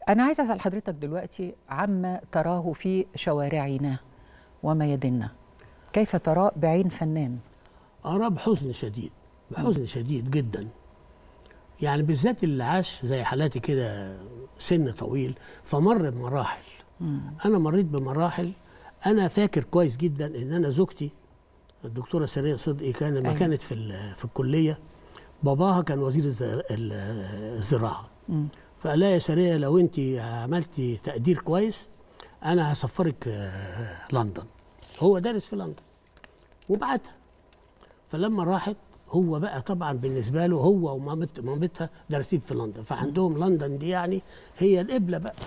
أنا عايز أسأل حضرتك دلوقتي عما تراه في شوارعنا وميادنا كيف تراه بعين فنان أراه بحزن شديد بحزن شديد جدا يعني بالذات اللي عاش زي حالاتي كده سن طويل فمر بمراحل أنا مريت بمراحل أنا فاكر كويس جدا إن أنا زوجتي الدكتورة سرية صدقي كان لما أيوة. كانت في ال- في الكلية باباها كان وزير الز- ال- الزراعة فقال لها يا سرية لو أنت عملتي تقدير كويس أنا هسفرك آه، لندن هو دارس في لندن وبعتها فلما راحت هو بقى طبعا بالنسبه له هو ومامت مامتها دارسين في لندن فعندهم لندن دي يعني هي القبله بقى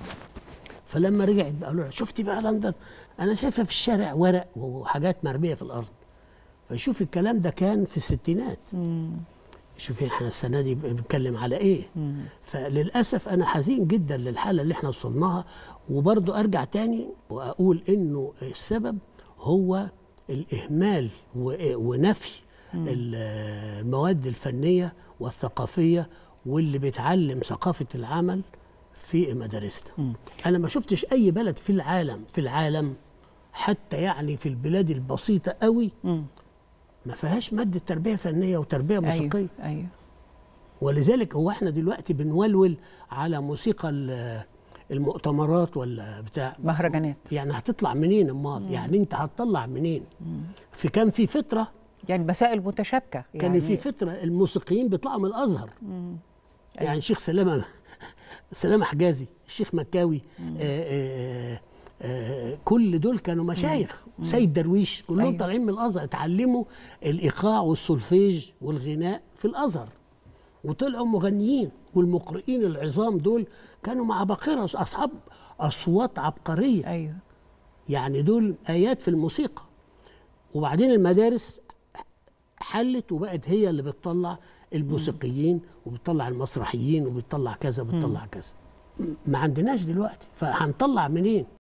فلما رجعت بقى قالوا لها شفتي بقى لندن انا شايفه في الشارع ورق وحاجات مرميه في الارض فشوف الكلام ده كان في الستينات شوفي احنا السنه دي بنتكلم على ايه فللاسف انا حزين جدا للحاله اللي احنا وصلناها وبرضه ارجع تاني واقول انه السبب هو الاهمال و- ونفي ال- المواد الفنيه والثقافيه واللي بتعلم ثقافه العمل في مدارسنا انا ما شفتش اي بلد في العالم في العالم حتى يعني في البلاد البسيطه قوي ما فيهاش ماده تربيه فنيه وتربيه موسيقيه أيوه أيوه ولذلك هو احنا دلوقتي بنولول على موسيقى ال- المؤتمرات ولا بتاع مهرجانات يعني هتطلع منين امال يعني انت هتطلع منين في كان في فتره يعني مسائل متشابكة كان يعني في فتره الموسيقيين بيطلعوا من الازهر يعني الشيخ سلامه سلامه حجازي الشيخ مكاوي آه آه آه كل دول كانوا مشايخ سيد درويش كلهم أيوة. طالعين من الازهر اتعلموا الايقاع والسولفيج والغناء في الازهر وطلعوا مغنيين والمقرئين العظام دول كانوا مع باقره اصحاب اصوات عبقريه أيوه يعني دول ايات في الموسيقى وبعدين المدارس حلت وبقت هي اللي بتطلع الموسيقيين وبتطلع المسرحيين وبتطلع كذا وبتطلع كذا ما عندناش دلوقتي فهنطلع منين